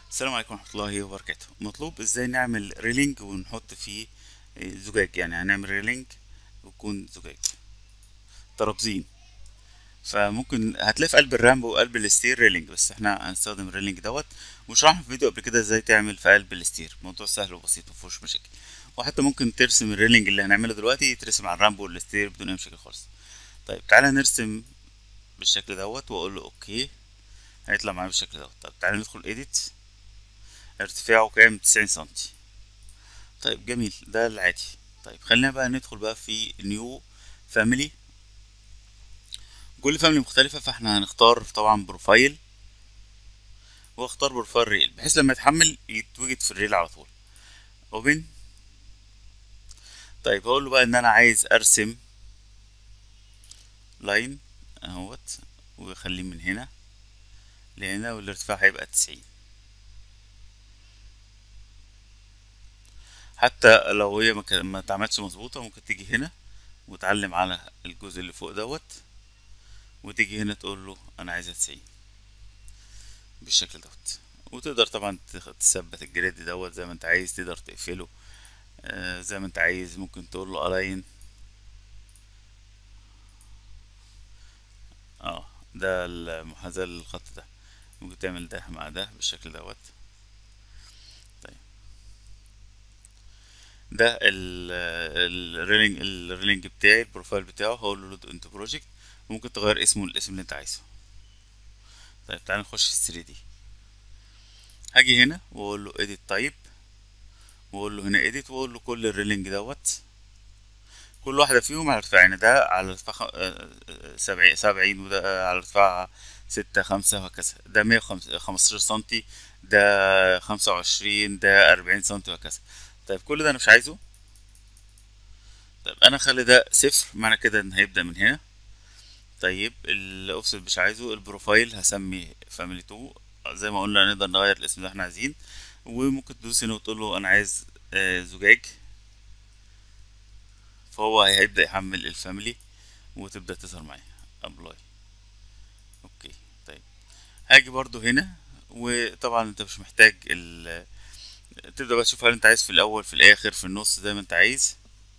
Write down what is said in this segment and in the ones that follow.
السلام عليكم ورحمة الله وبركاته مطلوب ازاي نعمل ريلينج ونحط فيه آه، زجاج يعني هنعمل ريلينج ويكون زجاج ترابزين فممكن هتلاقي في قلب الرامب وقلب الستير ريلينج بس احنا هنستخدم الريلينج دوت وشرحنا في فيديو قبل كده ازاي تعمل في قلب الستير موضوع سهل وبسيط مفيهوش مشاكل وحتى ممكن ترسم الريلينج اللي هنعمله دلوقتي يترسم على الرامب والستير بدون اي مشاكل خالص طيب تعالى نرسم بالشكل دوت واقول له اوكي هيطلع معايا بالشكل دوت طب تعالى ندخل ايديت ارتفاعه كام تسعين سنتي طيب جميل ده العادي طيب خلينا بقى ندخل بقى في نيو فاميلي كل فاميلي مختلفة فاحنا هنختار طبعا بروفايل واختار بروفايل ريل بحيث لما يتحمل يتوجد في الريل على طول اوبن طيب هقول له بقى ان انا عايز ارسم لاين اهوت واخليه من هنا لهنا والارتفاع هيبقى تسعين حتى لو هي ما كان- ما اتعملتش مظبوطة ممكن تيجي هنا وتعلم على الجزء اللي فوق دوت وتيجي هنا تقول له انا عايزها تسعين بالشكل دوت وتقدر طبعا تخ- تثبت الجريد دوت زي ما انت عايز تقدر تقفله آه، زي ما انت عايز ممكن تقول له الاين اه ده المحاذاة للخط ده ممكن تعمل ده مع ده بالشكل دوت طيب ده الريلينج الريلينج بتاعي البروفايل بتاعه هقول له لود انت بروجكت وممكن تغير اسمه الاسم اللي انت عايزه طيب تعالى نخش في 3 دي هاجي هنا واقول له edit type واقول له هنا edit واقول له كل الريلينج دوت كل واحدة فيهم على ارتفاع يعني ده على ارتفاع خ- آه، آه، سبعين سبعين وده على ارتفاع ستة خمسة وهكذا ده مية خمستاشر سنتي ده خمسة وعشرين ده أربعين سنتي وهكذا طيب كل ده أنا مش عايزه طيب أنا أخلي ده صفر معنى كده إن هيبدأ من هنا طيب الأوفست مش عايزه البروفايل هسمي فاميلي 2 زي ما قلنا نقدر نغير الاسم اللي احنا عايزين وممكن تدوس هنا وتقول له أنا عايز آه، زجاج فهو هيبدأ يحمل الفاميلي وتبدأ تظهر معايا ابلاي اوكي طيب هاجي برضو هنا وطبعا انت مش محتاج ال تبدأ بقى تشوف هل انت عايز في الاول في الاخر في النص زي ما انت عايز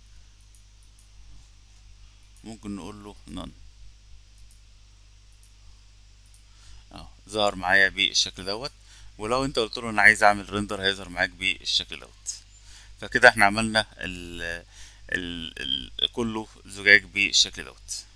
ممكن نقول له نون اه ظهر معايا بالشكل دوت ولو انت قلت له انا عايز اعمل ريندر هيظهر معاك بالشكل دوت فكده احنا عملنا ال ال ال كله زجاج بالشكل دوت